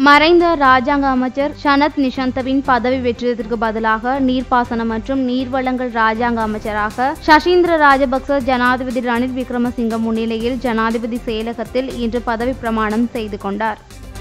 மறைந்த ராஜாங்க அமைச்சர் ஷனத் நிஷந்தவின் பதவி வெற்றிடத்திற்கு பதிலாக நீர்ப்பாசனம் மற்றும் நீர்வளங்கள் ராஜாங்க அமைச்சராக சசீந்திர ராஜபக்ச ஜனாதிபதி ரணில் விக்ரமசிங்க முன்னிலையில் ஜனாதிபதி செயலகத்தில் இன்று பதவி பிரமாணம் செய்து கொண்டார்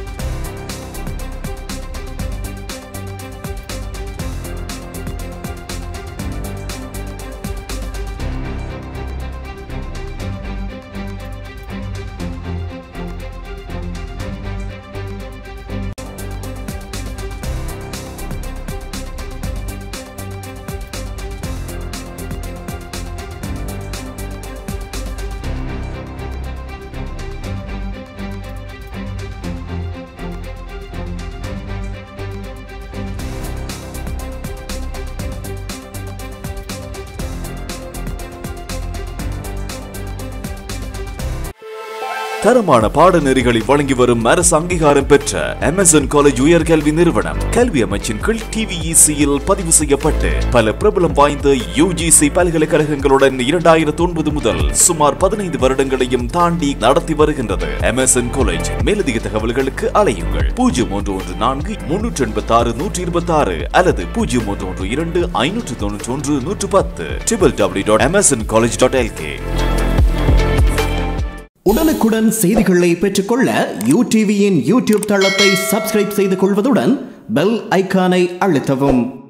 தரமான பாடநெறிகளை வழங்கி வரும் அரசு அங்கீகாரம் பெற்ற அமேசான் காலேஜ் உயர்கல்வி நிறுவனம் கல்வி அமைச்சின் கீழ் டிவிஇசியில் பதிவு செய்யப்பட்டு பல பிரபலம் வாய்ந்த யுஜிசி பல்கலைக்கழகங்களுடன் இரண்டாயிரத்தி ஒன்பது முதல் சுமார் பதினைந்து வருடங்களையும் தாண்டி நடத்தி வருகின்றது அமேசான் காலேஜ் மேலதிக தகவல்களுக்கு அலையுங்கள் பூஜ்ஜியம் ஒன்று ஒன்று நான்கு முன்னூற்றி எண்பத்தி ஆறு நூற்றி இருபத்தி ஆறு அல்லது பூஜ்ஜியம் ஒன்று ஒன்று இரண்டு ஐநூற்று தொண்ணூற்றி ஒன்று நூற்று பத்து triple W dot Amazon college dot LK உடனுக்குடன் செய்திகளை பெற்றுக்கொள்ள யூ டிவியின் யூடியூப் தளத்தை சப்ஸ்கிரைப் செய்து கொள்வதுடன் பெல் ஐகானை அழுத்தவும்